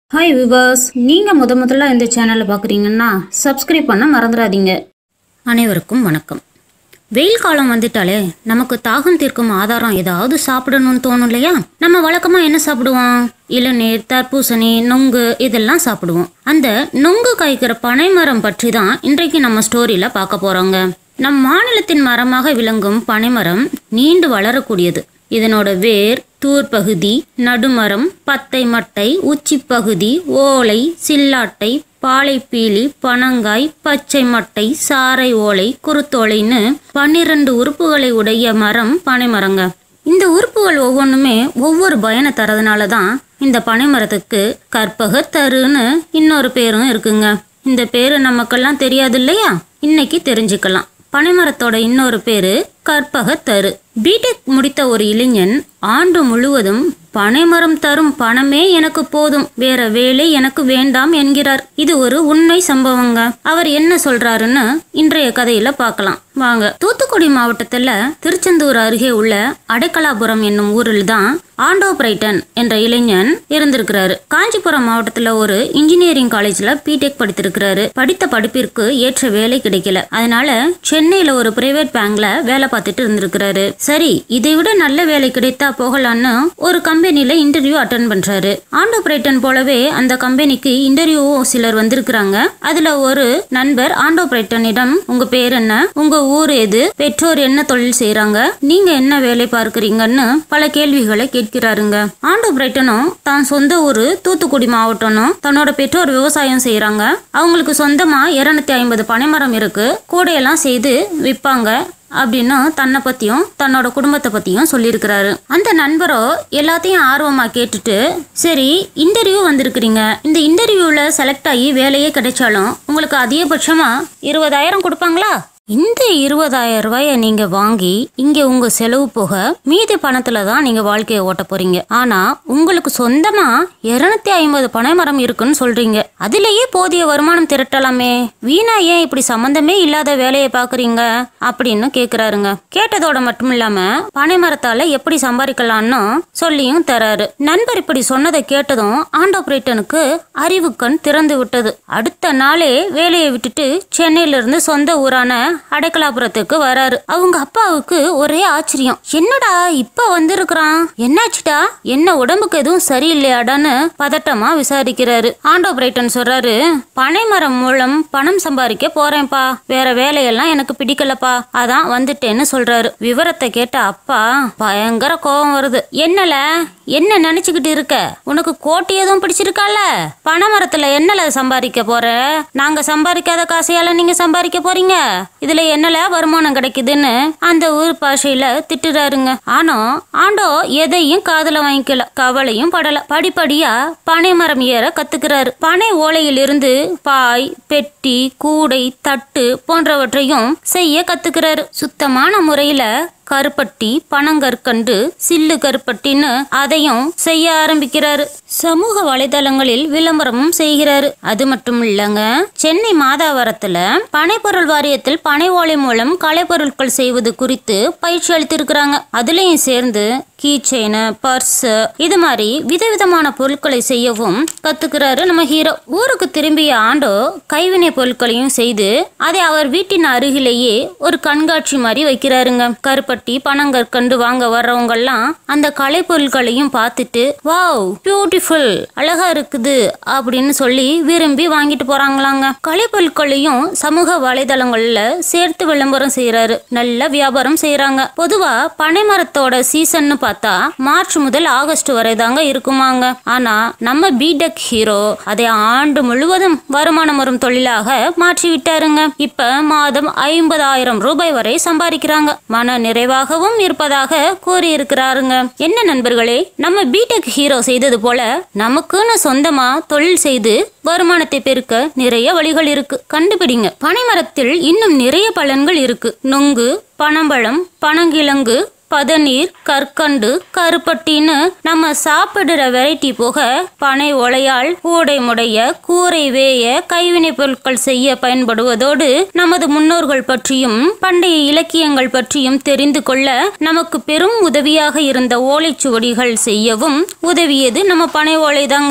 hi viewers நீங்கள் முத முதல்ல இந்த சேனலை பார்க்குறீங்கன்னா சப்ஸ்கிரைப் பண்ண மறந்துடாதீங்க அனைவருக்கும் வணக்கம் வெயில் காலம் வந்துட்டாலே நமக்கு தாகம் தீர்க்கும் ஆதாரம் ஏதாவது சாப்பிடணும்னு தோணும் இல்லையா நம்ம வழக்கமாக என்ன சாப்பிடுவோம் இளநீர் தர்பூசணி நொங்கு இதெல்லாம் சாப்பிடுவோம் அந்த நொங்கு காய்க்கிற பனைமரம் பற்றி தான் இன்றைக்கு நம்ம ஸ்டோரியில் பார்க்க போகிறோங்க நம் மாநிலத்தின் மரமாக விளங்கும் பனைமரம் நீண்டு வளரக்கூடியது இதனோட வேர் தூர்பகுதி நடுமரம் பத்தை மட்டை உச்சிப்பகுதி ஓலை சில்லாட்டை பாலைப்பீலி பனங்காய் பச்சை மட்டை சாறை ஓலை குருத்தோலைன்னு பன்னிரண்டு உறுப்புகளை உடைய மரம் பனைமரங்க இந்த உறுப்புகள் ஒவ்வொன்றுமே ஒவ்வொரு பயனை தரதுனால தான் இந்த பனைமரத்துக்கு கற்பக தருன்னு இன்னொரு பேரும் இருக்குங்க இந்த பேரு நமக்கெல்லாம் தெரியாது இல்லையா இன்னைக்கு தெரிஞ்சுக்கலாம் பனைமரத்தோட இன்னொரு பேரு கற்பக தரு பிடெக் முடித்த ஒரு இளைஞன் ஆண்டு முழுவதும் பனைமரம் தரும் பணமே எனக்கு போதும் வேற வேலை எனக்கு வேண்டாம் என்கிறார் இது ஒரு உண்மை சம்பவங்க அவர் என்ன சொல்றாருன்னு இன்றைய கதையில பார்க்கலாம் வாங்க தூத்துக்குடி மாவட்டத்துல திருச்செந்தூர் அருகே உள்ள அடைக்கலாபுரம் என்னும் ஊரில் தான் ஆண்டோ பிரைட்டன் என்ற இளைஞன் இருந்திருக்கிறாரு காஞ்சிபுரம் மாவட்டத்துல ஒரு இன்ஜினியரிங் காலேஜ்ல பிடெக் படித்திருக்கிறாரு படித்த படிப்பிற்கு ஏற்ற வேலை கிடைக்கல அதனால சென்னையில ஒரு பிரைவேட் பேங்க்ல வேலை பார்த்துட்டு இருந்திருக்கிறாரு சரி இதை விட நல்ல வேலை கிடைத்தா போகலான்னு ஒரு கம்பெனில இன்டர்வியூ அட்டன் பண்றாரு ஆண்டோ பிரைட்டன் போலவே அந்த கம்பெனிக்கு இன்டர்வியூ சிலர் வந்திருக்கிறாங்க அதுல ஒரு நண்பர் ஆண்டோ பிரைட்டனிடம் உங்க பேர் என்ன உங்க ஊர் எது பெற்றோர் என்ன தொழில் செய்றாங்க நீங்க என்ன வேலை பார்க்கறீங்கன்னு பல கேள்விகளை கேட்கிறாருங்க ஆண்டோ பிரைட்டனும் தான் சொந்த ஊரு தூத்துக்குடி மாவட்டம்னும் தன்னோட பெற்றோர் விவசாயம் செய்றாங்க அவங்களுக்கு சொந்தமா இருநூத்தி ஐம்பது பனைமரம் இருக்கு கூடையெல்லாம் செய்து விற்பாங்க அப்படின்னு தன்னை பத்தியும் தன்னோட குடும்பத்தை பத்தியும் சொல்லியிருக்கிறாரு அந்த நண்பரோ எல்லாத்தையும் ஆர்வமா கேட்டுட்டு சரி இன்டர்வியூ வந்திருக்கிறீங்க இந்த இன்டர்வியூல செலக்ட் ஆகி வேலையே கிடைச்சாலும் உங்களுக்கு அதிகபட்சமா இருபதாயிரம் கொடுப்பாங்களா இந்த இருபதாயிரம் ரூபாய நீங்க வாங்கி இங்க உங்க செலவு போக மீதி பணத்துல தான் நீங்க வாழ்க்கையை ஓட்ட போறீங்க ஆனா உங்களுக்கு சொந்தமா இருநூத்தி ஐம்பது பனைமரம் இருக்குன்னு சொல்றீங்க அதுலயே போதிய வருமானம் திரட்டலாமே வீணா ஏன் இப்படி சம்பந்தமே இல்லாத வேலையை பாக்குறீங்க அப்படின்னு கேக்குறாருங்க கேட்டதோட மட்டும் இல்லாம பனைமரத்தால எப்படி சம்பாதிக்கலாம்னு சொல்லியும் தராரு நண்பர் இப்படி சொன்னதை கேட்டதும் ஆண்டோபரேட்டனுக்கு அறிவு கண் திறந்து விட்டது அடுத்த நாளே வேலையை விட்டுட்டு சென்னையில இருந்து சொந்த ஊரான அடைக்கலாபுரத்துக்கு வராரு அவங்க அப்பாவுக்கு ஒரே ஆச்சரியம் என்னடா இப்ப வந்திருக்கிறான் என்னாச்சுடா என்ன உடம்புக்கு எதுவும் சரியில்லையாடான்னு பதட்டமா விசாரிக்கிறாரு ஆண்டோ பிரைட்டன் சொல்றாரு பனைமரம் மூலம் பணம் சம்பாதிக்க போறேன்ப்பா வேற வேலையெல்லாம் எனக்கு பிடிக்கலப்பா அதான் வந்துட்டேன்னு சொல்றாரு விவரத்தை கேட்ட அப்பா பயங்கர கோபம் வருது என்னல என்ன நினைச்சுக்கிட்டு இருக்க உனக்கு கோட்டி எதுவும் பிடிச்சிருக்கால பனைமரத்துல என்னல சம்பாதிக்க போற நாங்க சம்பாதிக்காத காசையால நீங்க சம்பாதிக்க போறீங்க இதுல என்னல வருமானம் கிடைக்குதுன்னு அந்த ஊர் பாஷையில திட்டுறாருங்க ஆனா ஆண்டோ எதையும் காதுல வாங்கிக்கல கவலையும் படல படிப்படியா பனைமரம் ஏற கத்துக்கிறாரு பனை ஓலையிலிருந்து பாய் பெட்டி கூடை தட்டு போன்றவற்றையும் செய்ய கத்துக்கிறாரு சுத்தமான முறையில கருப்பட்டி பனங்கற்கண்டு சில்லு கருப்பட்டின்னு அதையும் செய்ய ஆரம்பிக்கிறாரு சமூக வலைதளங்களில் விளம்பரமும் செய்கிறாரு அது மட்டும் இல்லங்க சென்னை மாதாவரத்துல பனைப்பொருள் வாரியத்தில் பனை ஓலை மூலம் கலைப்பொருட்கள் செய்வது குறித்து பயிற்சி அளித்திருக்கிறாங்க அதுலயும் சேர்ந்து கீ செயின் பர்ஸ் இது மாதிரி விதவிதமான பொருட்களை செய்யவும் கத்துக்கிறாரு நம்ம ஹீரோ ஊருக்கு திரும்பிய ஆண்டோ கைவினை பொருட்களையும் செய்து அதை அவர் வீட்டின் அருகிலேயே ஒரு கண்காட்சி மாதிரி வைக்கிறாருங்க கருப்பட்டி பனங்கற்கண்டு வாங்க வர்றவங்க எல்லாம் அந்த கலை பொருட்களையும் பார்த்துட்டு வாவ் பியூட்டிஃபுல் அழகா இருக்குது அப்படின்னு சொல்லி விரும்பி வாங்கிட்டு போறாங்களாங்க கலை பொருட்களையும் சமூக வலைதளங்கள்ல சேர்த்து விளம்பரம் செய்யறாரு நல்ல வியாபாரம் செய்யறாங்க பொதுவா பனைமரத்தோட சீசன்னு பார்த்தா மார்ச் முதல் ஆகஸ்ட் வரை தாங்க இருக்குமாங்க ஆனா நம்ம பிடெக் ஹீரோ அதை ஆண்டு முழுவதும் வருமானம் வரும் தொழிலாக மாற்றி விட்டாருங்க இப்ப மாதம் ஐம்பதாயிரம் ரூபாய் வரை சம்பாதிக்கிறாங்க மன நிறைவாகவும் இருப்பதாக கூறியிருக்கிறாருங்க என்ன நண்பர்களே நம்ம பிடெக் ஹீரோ செய்தது போல நமக்குன்னு சொந்தமா தொழில் செய்து வருமானத்தை பெருக்க நிறைய வழிகள் இருக்கு கண்டுபிடிங்க பனைமரத்தில் இன்னும் நிறைய பலன்கள் இருக்கு நொங்கு பனம்பழம் பனங்கிழங்கு பதநீர் கற்கண்டு கருப்பட்டின்னு நம்ம சாப்பிடுற வெரைட்டி போக பனை ஒலையால் கூடை முடைய கூரை வேய கைவினை பொருட்கள் செய்ய பயன்படுவதோடு நமது முன்னோர்கள் பற்றியும் பண்டைய இலக்கியங்கள் பற்றியும் தெரிந்து கொள்ள நமக்கு பெரும் உதவியாக இருந்த ஓலைச்சுவடிகள் செய்யவும் உதவியது நம்ம பனை ஓலைதாங்க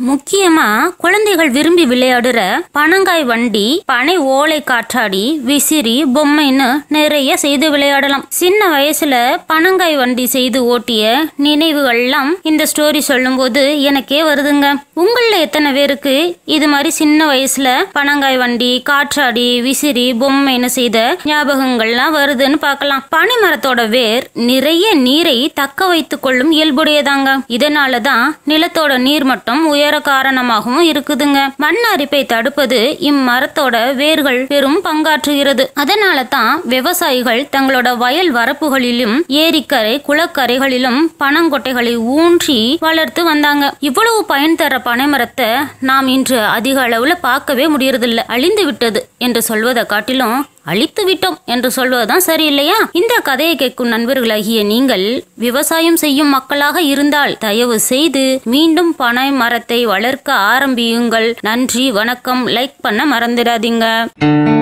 முக்கியமா குழந்தைகள் விரும்பி விளையாடுற பனங்காய் வண்டி பனை ஓலை காற்றாடி விசிறி பொம்மைன்னு நிறைய செய்து விளையாடலாம் சின்ன வயசுல பனங்காய் வண்டி செய்து ஓட்டிய நினைவுகள்லாம் இந்த ஸ்டோரி சொல்லும்போது எனக்கே வருதுங்க உங்கள எத்தனை பேருக்கு இது மாதிரி சின்ன வயசுல பனங்காய் வண்டி காற்றாடி விசிறி பொம்மைன்னு செய்த ஞாபகங்கள்லாம் வருதுன்னு பார்க்கலாம் பனை மரத்தோட வேர் நிறைய நீரை தக்க வைத்துக் கொள்ளும் இயல்புடையதாங்க இதனாலதான் நிலத்தோட நீர்மட்டம் உயர காரணமாகவும் இருக்குதுங்க மண் அரிப்பை தடுப்பது இம்மரத்தோட வேர்கள் பெரும் பங்காற்றுகிறது அதனால தான் விவசாயிகள் தங்களோட வயல் வரப்புகளிலும் ஏரிக்கரை குளக்கரைகளிலும் பனங்கொட்டைகளை ஊன்றி வளர்த்து வந்தாங்க இவ்வளவு பயன் தர பனைமரத்தை நாம் இன்று அதிக அளவுல பார்க்கவே முடியறதில்ல அழிந்து விட்டது என்று சொல்வதை காட்டிலும் அழித்து விட்டோம் என்று சொல்வதுதான் சரியில்லையா இந்த கதையை கேட்கும் நண்பர்களாகிய நீங்கள் விவசாயம் செய்யும் மக்களாக இருந்தால் தயவு செய்து மீண்டும் பனை மரத்தை வளர்க்க ஆரம்பியுங்கள் நன்றி வணக்கம் லைக் பண்ண மறந்துடாதீங்க